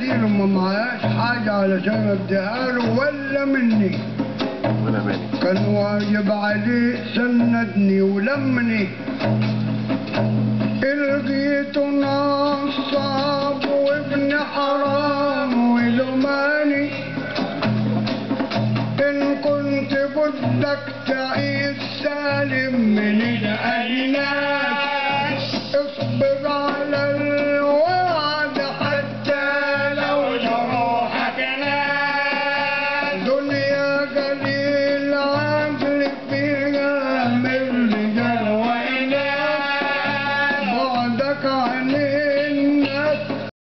عيل وما معهاش حاجة علشان اديها له ولا مني وانا مالي كان واجب عليه سندني ولمني لقيته نصاب وابن حرام ولماني إن كنت بدك تعيش سالم من الأجنان